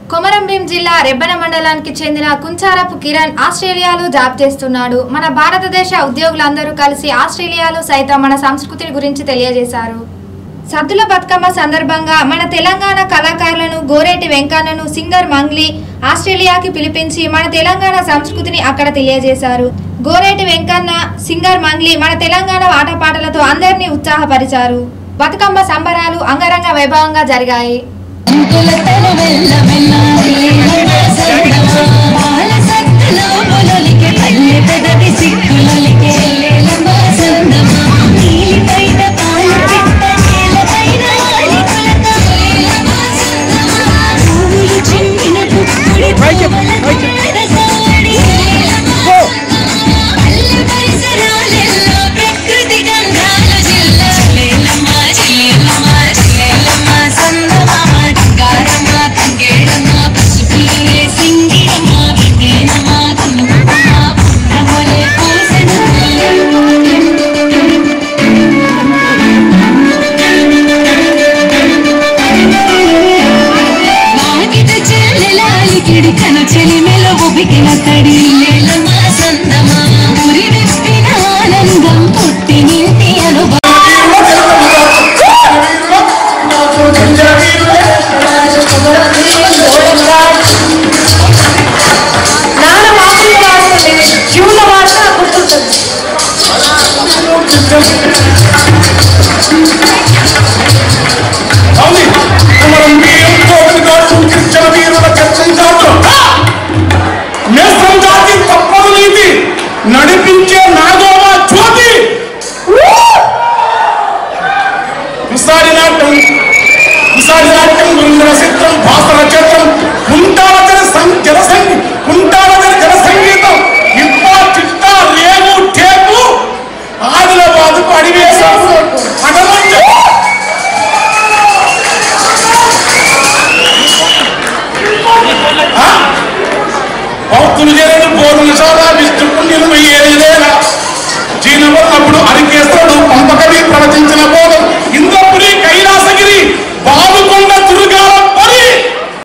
కొమరంభీం జిల్లా రెబ్బన మండలానికి చెందిన కుంచారపు కిరణ్ ఆస్ట్రేలియాలో జాబ్ చేస్తున్నాడు మన భారతదేశ ఉద్యోగులందరూ కలిసి ఆస్ట్రేలియాలో సైతం మన సంస్కృతి గురించి తెలియజేశారు సద్దుల బతుకమ్మ సందర్భంగా మన తెలంగాణ కళాకారులను గోరేటి వెంకన్నను సింగర్ మంగ్లీ ఆస్ట్రేలియాకి పిలిపించి మన తెలంగాణ సంస్కృతిని అక్కడ తెలియజేశారు గోరేటి వెంకన్న సింగర్ మంగ్లీ మన తెలంగాణ ఆటపాటలతో అందరినీ ఉత్సాహపరిచారు బతుకమ్మ సంబరాలు అంగరంగ వైభవంగా జరిగాయి ప్రకృతి గంగాల జిల్ల చెల్లెలమ్మ చెల్లెలమ్మ చెల్లెలమ్మ సందమామ బంగారమ్మ తంగేడమ్మ పసుపులే సింగిరమ్మ బిడ్డేనమ్మ కన్నుకుమ్మ పున్నమలే వాకిట చెల్లెలాలికిడి కన చెలిమెలో ఉబికిన తడి లేలమ్మ సందమా ఉరి విప్పిన ఆనందం పుట్టి నింటి అనుభవం నాన్న మామూలు వాడుతుంది జీవుల వాడత గుర్తుంటుంది అవును కుమరం వీరం కోపిగా చూపించిన వీరుల చర్చించారు నేస్తం జాతి తప్పదు నీతి నడిపించే నాగోమ జ్యోతి విసారి నాట్యం విసారి నాట్యం బృందర చిత్రం భాస్కర చిత్రం కుంటావచన జన సంగీ కుంటావచన జన సంగీతం ఇప్పా చిట్టా రేవు టేపు ఆదిలాబాద్ అడివేశారు అడవంచ భక్తులు చేరని బోరుల చాలా విష్ణు పుణ్యులు వెయ్యేదేలా జీనవన్నప్పుడు అరికేస్తాడు పంపకవి ప్రవచించిన బోధ